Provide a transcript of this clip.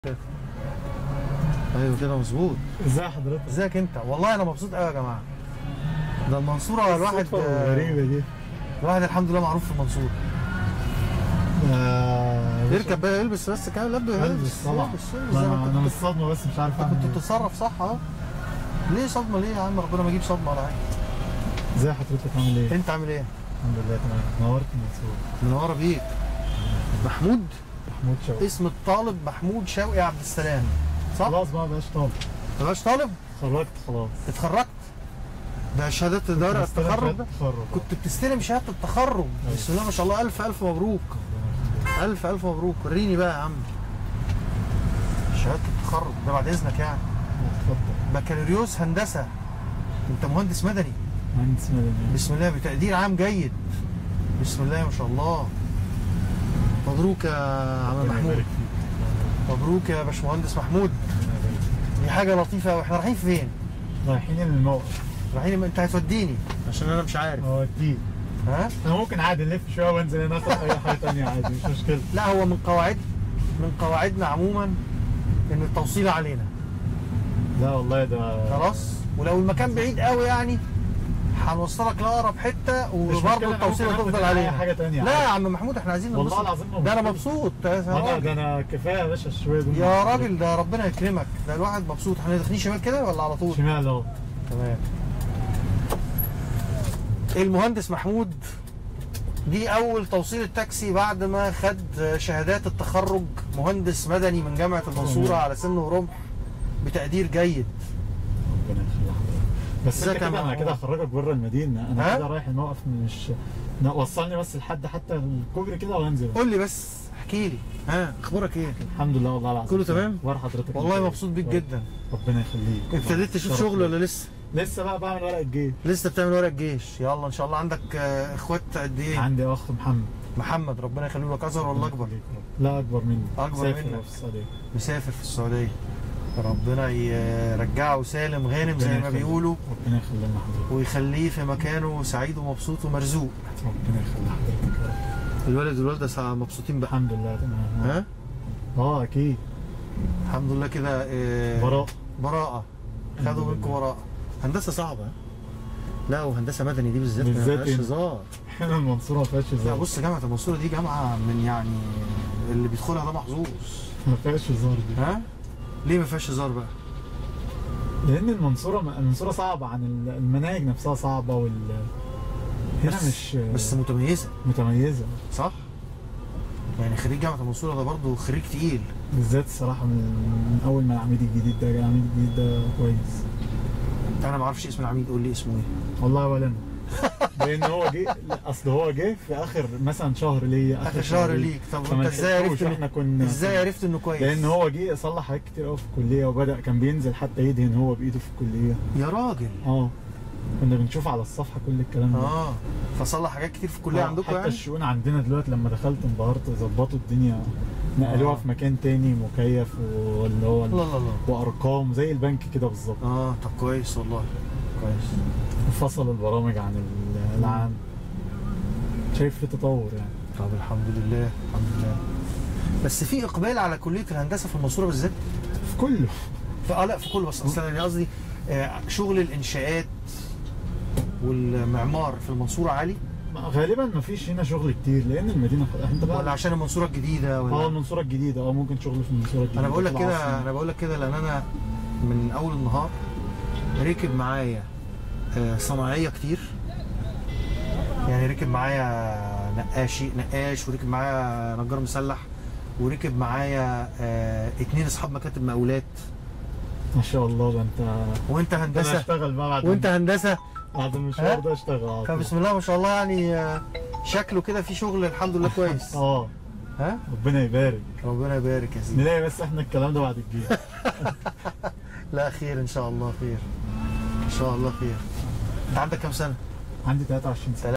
ايوه كده مظبوط ازاي حضرتك؟ ازيك انت والله انا مبسوط قوي يا جماعه ده المنصوره الواحد الصدفة غريبة دي الواحد الحمد لله معروف في المنصوره آه، يركب بقى يلبس بس كام لب البس طبعا البس البس لا، زي ما انا انت انا من كنت- الصدمة بس مش عارف اعمل كنت ايه بتتصرف صح اهو ليه صدمه ليه يا عم ربنا ما يجيب صدمه ولا حاجه ازاي حضرتك عامل ايه؟ انت عامل ايه؟ الحمد لله تمام نورت المنصور منوره بيك محمود محمود شوقي اسم الطالب محمود شوقي عبد السلام صح؟ خلاص بقى بقاش طالب ما بقاش طالب اتخرجت خلاص اتخرجت ده شهادات دورة بستلم التخرج شهادة ده التخرج كنت بتستلم شهاده التخرج أيوة. بسم الله ما شاء الله الف الف مبروك الف الف مبروك وريني بقى يا عم شهاده التخرج ده بعد اذنك يعني اتفضل بكالوريوس هندسه انت مهندس مدني مهندس مدني بسم الله بتقدير عام جيد بسم الله ما شاء الله مبروك يا عم ربنا محمود يبارك فيك. مبروك يا باشمهندس محمود ربنا يبارك فيك. دي حاجه لطيفه قوي احنا رايحين فين رايحين الموقف رايحين انت هتوديني عشان انا مش عارف اه اكيد ها انا ممكن عادي نلف شويه وانزل هنا اخد اي حاجه ثانيه عادي مش مشكله لا هو من قواعد من قواعدنا عموما ان التوصيل علينا لا والله ده خلاص ولو المكان بعيد قوي يعني هنوصلك لاقرب حته مش وبرضه مشكلة، أنا التوصيل ممكن هتفضل أعمل أي علينا حاجة تانية لا عادي. يا عم محمود احنا عايزين والله ننبسط. العظيم ده انا مبسوط. مبسوط يا انا راجل. ده انا كفايه يا باشا شويه دول يا راجل ده ربنا يكرمك ده الواحد مبسوط احنا داخلين شمال كده ولا على طول شمال اهو تمام المهندس محمود دي اول توصيل التاكسي بعد ما خد شهادات التخرج مهندس مدني من جامعه المنصوره تمام. على سن ورمح بتقدير جيد ربنا يخلي حضرتك بس ازيك انت يا كده انا محمود؟ كده هخرجك بره المدينه ها؟ انا كده رايح الموقف مش لا، وصلني بس لحد حتى الكوبري كده وانزل قول لي بس احكي لي ها اخبارك ايه الحمد لله والله العظيم كله تمام؟ اخبار حضرتك والله انت مبسوط بيك إيه؟ جدا ربنا يخليك ابتديت تشوف شرف شغل لي. ولا لسه لسه بقى بعمل ورق الجيش لسه بتعمل ورق الجيش يلا ان شاء الله عندك آه، اخوات قد ايه عندي اخ محمد محمد ربنا يخليه لك اصغر ولا اكبر لا اكبر مني أكبر سافر منك. في السعوديه مسافر في السعوديه ربنا يرجعه سالم غانم زي ربنا ما يخليك. بيقولوا ربنا يخلي لنا حضرتك ويخليه في مكانه سعيد ومبسوط ومرزوق ربنا يخلي حضرتك يا رب الوالد والوالده سع- مبسوطين بقى الحمد لله تمام ها اه اكيد الحمد لله كده آه، براء براءه خدوا الحمد منكم لله. براءه هندسه صعبه ها؟ لا وهندسه مدني دي بالذات ما بالذات فيهاش إيه؟ هزار احنا المنصوره ما فيهاش لا هزار بص جامعه المنصوره دي جامعه من يعني اللي بيدخلها ده محظوظ ما فيهاش هزار دي ها ليه ما فيهاش هزار بقى لان المنصوره المنصوره صعبه عن ال- المناهج نفسها صعبه وال هنا بس مش بس متميزه متميزه صح يعني خريج جامعه المنصوره ده برضه خريج تقيل بالذات الصراحه من, من اول ما العميد الجديد ده جه العميد الجديد ده كويس انا ما اعرفش اسم العميد قول لي اسمه ايه والله ولا انا لان هو جه لا، اصل هو جه في اخر مثلا شهر ليا اخر شهر ليك طب فما انت ازاي عرفت لحقتوش، احنا إنه- كنا ازاي عرفت انه كويس لان هو جه صلح حاجات كتير قوي في الكليه وبدا كان بينزل حتى يدهن هو بايده في الكليه يا راجل اه كنا بنشوف على الصفحه كل الكلام ده اه فصلح حاجات كتير في الكليه آه، عندكم حتى يعني الشؤون عندنا دلوقتي لما دخلت انبهرت ظبطوا الدنيا نقلوها آه. في مكان تاني مكيف واللي هو الله الله الله وارقام زي البنك كده بالظبط اه طب كويس والله كويس وفصلوا البرامج عن ال- العام شايف في تطور يعني طب الحمد لله الحمد لله بس في اقبال على كليه الهندسه في المنصوره بالذات في كله في اه لا في كل بس اصلا يعني قصدي آه شغل الانشاءات والمعمار في المنصوره عالي ما- غالبا ما فيش هنا شغل كتير لان المدينه خ- انت بقى ولا عشان المنصوره الجديده اه ولا المنصوره الجديده اه ممكن شغل في المنصوره الجديده انا بقول لك في كده العاصمة. انا بقول لك كده لان انا من اول النهار ركب معايا آه، صناعيه كتير يعني ركب معايا نقاشي نقاش وركب معايا نجار مسلح وركب معايا آه، اتنين اصحاب مكاتب مقاولات ما شاء الله ده انت وانت انا هندسه اشتغل بقى بعد وانت هندسه بعد ها؟ المشوار ده اشتغل على طول. فبسم الله ما شاء الله يعني آه، شكله كده في شغل الحمد لله كويس اه ها ربنا يبارك ربنا يبارك يا سيدي نلاقي بس احنا الكلام ده بعد الجيش لا خير ان شاء الله خير ان شاء الله خير انت عندك كام سنه عندي 23 سنه